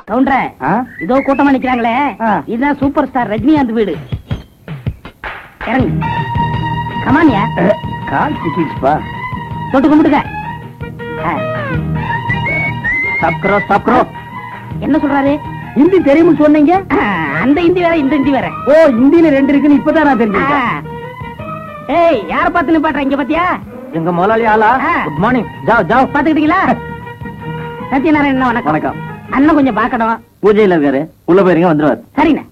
கவுண்டர ஆ? இதோ கூட்டமா நிக்கிறாங்களே ஆ. இதுதான் சூப்பர் ஸ்டார் ரஜினிகாந்த் வீடு இறங்கு கமானியா அஹ், கால் சிக்கிடுச்சுப்பா தொட்டு கும்பிடுங்க ஆ, சாப்பிட்றோ சாப்பிட்றோ என்ன சொல்றாரு ஹிந்தி தெரியும்னு சொன்னீங்க ஆ, அந்த இந்தி வேற இந்த இந்தி வேற ஓ ஹிந்தியில ரெண்டு இருக்குன்னு இப்பதான் நான் ஆ. தெரிஞ்சுக்கிட்டேன் ஏய் யார பார்த்து நிப்பாட்டுற இங்க பாத்தியா எங்க முதலாளி ஆளா ஆ. குட் மார்னிங் ஜாவ் ஜாவ் பாத்துக்கிட்டீங்களா சத்யநாராயணன் வணக்கம் வணக்கம் அண்ணன் கொஞ்சம் பாக்கணும் பூஜையில இருக்காரு உள்ள போயிருங்க வந்துருவாரு சரிண்ணே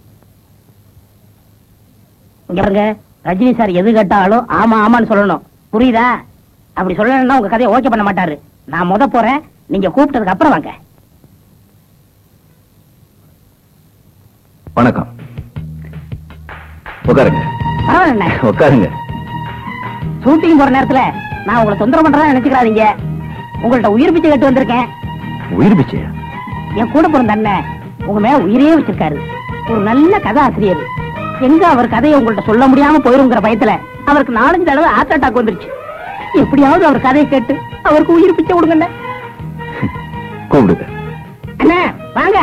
இங்க பாருங்க ரஜினி சார் எது கேட்டாலும் ஆமா ஆமான்னு சொல்லணும் புரியுதா அப்படி சொல்லணும்னா உங்க கதையை ஓகே பண்ண மாட்டாரு நான் முத போறேன் நீங்க கூப்பிட்டதுக்கு அப்புறம் வாங்க வணக்கம் உட்காருங்க பரவாயில்ல உட்காருங்க ஷூட்டிங் போற நேரத்துல நான் உங்களை தொந்தரவு பண்றதா நினைச்சுக்கிறாதீங்க உங்கள்ட்ட உயிர் பிச்சை கட்டு வந்திருக்கேன் உயிர் பிச்சையா என் கூட பிறந்த அண்ணன் உங்க மேல உயிரே வச்சிருக்காரு ஒரு நல்ல கதை ஆசிரியர் எங்க அவர் கதையை உங்கள்ட்ட சொல்ல முடியாம போயிருங்கிற பயத்துல அவருக்கு நாலஞ்சு தடவை ஹார்ட் அட்டாக் வந்துருச்சு எப்படியாவது அவர் கதையை கேட்டு அவருக்கு உயிர் பிச்சை கொடுங்க அண்ணே. கூப்பிடுங்க அண்ணே வாங்க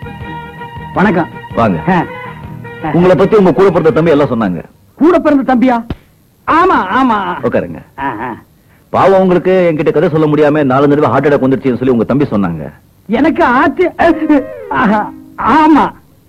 வணக்கம் வாங்க ஆ. உங்களை பத்தி உங்க கூட பிறந்த தம்பி எல்லாம் சொன்னாங்க கூட பிறந்த தம்பியா ஆமா ஆமா உட்காருங்க ஆ, ஆ. பாவம் உங்களுக்கு என்கிட்ட கதை சொல்ல முடியாம நாலு தடவை ஹார்ட் அட்டாக் வந்துருச்சுன்னு சொல்லி உங்க தம்பி சொன்னாங்க எனக்கு ஆச்சு ஆஹா, ஆமா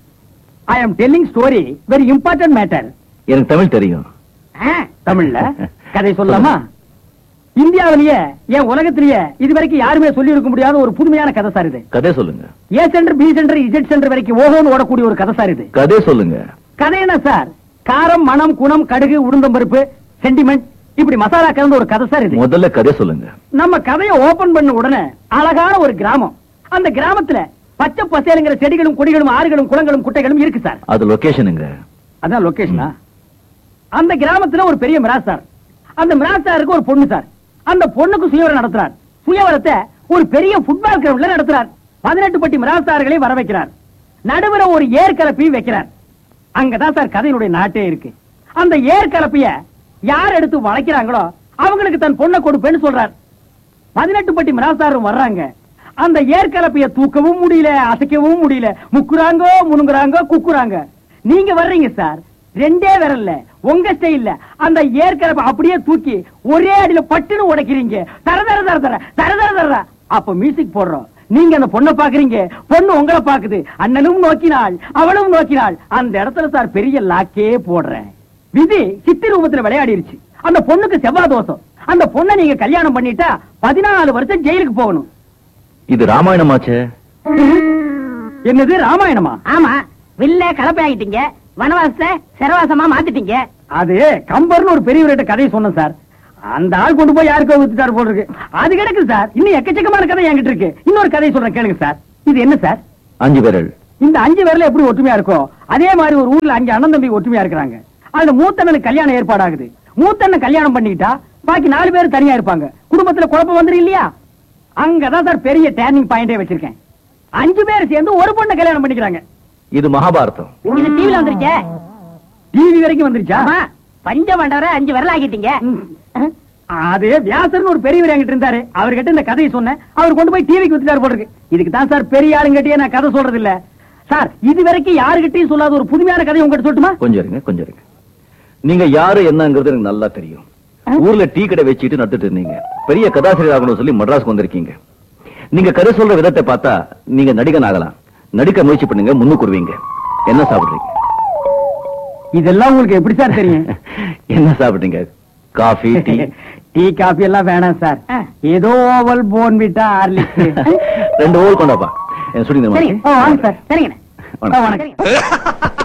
I am telling story very important matter எனக்கு தமிழ் தெரியும் ஆ, தமிழ்ல கதை சொல்லலாமா இந்தியாவிலேயே ஏன் உலகத்திலேயே இது வரைக்கும் யாருமே சொல்லி இருக்க முடியாத ஒரு புதுமையான கதை சார் இது கதை சொல்லுங்க A centre B centre Z centre வரைக்கும் ஓஹோன்னு ஓடக்கூடிய ஒரு கதை சார் இது கதை சொல்லுங்க கதை என்ன சார் காரம் மணம் குணம் கடுகு உளுந்தம்பருப்பு சென்டிமெண்ட் இப்படி மசாலா கலந்த ஒரு கதை சார் இது முதல்ல கதை சொல்லுங்க நம்ம கதையை ஓபன் பண்ண உடனே அழகான ஒரு கிராமம் அந்த கிராமத்துல பச்சை பசேலுங்கிற செடிகளும் கொடிகளும் ஆறுகளும் குளங்களும் குட்டைகளும் இருக்கு சார் அது லொகேஷனுங்க அதான் லொகேஷனா அந்த கிராமத்துல ஒரு பெரிய மிராஸ்தார் அந்த மிராஸ்தாருக்கு ஒரு பொண்ணு சார் அந்த பொண்ணுக்கு சுயவரம் நடத்துறார் சுயவரத்தை ஒரு பெரிய ஃபுட்பால் கிரவுண்ட்ல நடத்துறார் பதினெட்டு பட்டி மிராஸ்தார்களை வர வைக்கிறார் நடுவுல ஒரு ஏற்கலப்பையும் வைக்கிறார் அங்கதான் சார் கதையினுடைய நாட்டே இருக்கு அந்த ஏற்கலப்பைய யார் எடுத்து வளைக்கிறாங்களோ அவங்களுக்கு தன் பொண்ணை கொடுப்பேன்னு சொல்றார் பதினெட்டு பட்டி மிராஸ்தாரும் வர்றாங்க அந்த ஏற்கலப்பைய தூக்கவும் முடியல அசைக்கவும் முடியல முக்குறாங்கோ முனுங்குறாங்க குக்குறாங்க நீங்க வர்றீங்க சார் ரெண்டே விரல்ல உங்க ஸ்டைல்ல அந்த ஏற்கலப்பை அப்படியே தூக்கி ஒரே அடியில பட்டுன்னு உடைக்கிறீங்க தர தர தர தர தர தர தர அப்ப மியூசிக் போடுறோம் நீங்க அந்த பொண்ணை பாக்குறீங்க பொண்ணு உங்களை பாக்குது அண்ணனும் நோக்கினாள் அவளும் நோக்கினாள் அந்த இடத்துல சார் பெரிய லாக்கே போடுறேன் விதி சித்தி ரூபத்துல விளையாடிருச்சு அந்த பொண்ணுக்கு செவ்வாய் தோஷம் அந்த பொண்ணை நீங்க கல்யாணம் பண்ணிட்டா பதினாலு வருஷம் ஜெயிலுக்கு போகணும் இது ராமாயணமாச்சே என்னது ராமாயணமா ஆமா வில்ல கலப்பை ஆகிட்டீங்க வனவாசத்தை சிறவாசமா மாத்திட்டீங்க அது கம்பர்னு ஒரு பெரியவர்கிட்ட கதையை சொன்னேன் சார் அந்த ஆள் கொண்டு போய் யாருக்கோ வித்துட்டாரு போல இருக்கு அது கிடக்கு சார் இன்னும் எக்கச்சக்கமான கதை என்கிட்ட இருக்கு இன்னொரு கதையை சொல்றேன் கேளுங்க சார் இது என்ன சார் அஞ்சு விரல் இந்த அஞ்சு பேர்ல எப்படி ஒற்றுமையா இருக்கோ அதே மாதிரி ஒரு ஊர்ல அஞ்சு அண்ணன் தம்பி ஒற்றுமையா இருக்கிறாங்க அதுல மூத்தண்ணனுக்கு கல்யாணம் ஏற்பாடாகுது மூத்தண்ணன் கல்யாணம் பண்ணிக்கிட்டா பாக்கி நாலு பேர் தனியா இருப்பாங்க குடும்பத்துல குழப்பம் வந்துரும் இல்லையா அங்கதான் சார் பெரிய டேர்னிங் பாயிண்டே வச்சிருக்கேன் அஞ்சு பேர் சேர்ந்து ஒரு பொண்ணை கல்யாணம் பண்ணிக்கிறாங்க இது மகாபாரதம் இது டிவில வந்துருச்சே டிவி வரைக்கும் வந்துருச்சா ஆமா பஞ்ச மண்டவர அஞ்சு விரல் ஆகிட்டீங்க ம். அது வியாசர்னு ஒரு பெரியவர் என்கிட்ட இருந்தாரு அவர்கிட்ட இந்த கதையை சொன்னேன் அவர் கொண்டு போய் டிவிக்கு வித்துட்டாரு போல இருக்கு இதுக்கு தான் சார் பெரிய ஆளுங்கிட்டயே நான் கதை சொல்றது இல்ல சார் இது வரைக்கும் யாருகிட்டயும் சொல்லாத ஒரு புதுமையான கதை உங்ககிட்ட சொல்லட்டுமா கொஞ்சம் இருங்க கொஞ்சம் இருங்க நீங்க யாரு என்னங்கிறது எனக்கு நல்லா தெரியும் ஊர்ல டீ கடை வச்சுட்டு நட்டுட்டு இருந்தீங்க பெரிய கதாசிரியர் ஆகணும்னு சொல்லி மட்ராஸ்க்கு வந்திருக்கீங்க நீங்க கதை சொல்ற விதத்தை பார்த்தா நீங்க நடிகன் ஆகலாம் நடிக்க முயற்சி பண்ணுங்க முன்னுக்கு வருவீங்க என்ன சாப்பிடுறீங்க இதெல்லாம் உங்களுக்கு எப்படி சார் தெரியும் என்ன சாப்பிடுறீங்க காஃபி டீ டீ காபி எல்லாம் வேணாம் சார் ஆ. ஏதோ ஓவல் போன் விட்டா ஹார்லிக்ஸ் ரெண்டு ஓல் கொண்டாப்பா சுடி சரிங்க ஓ, வாங்க சார் சரிங்க வணக்கம். வணக்கம்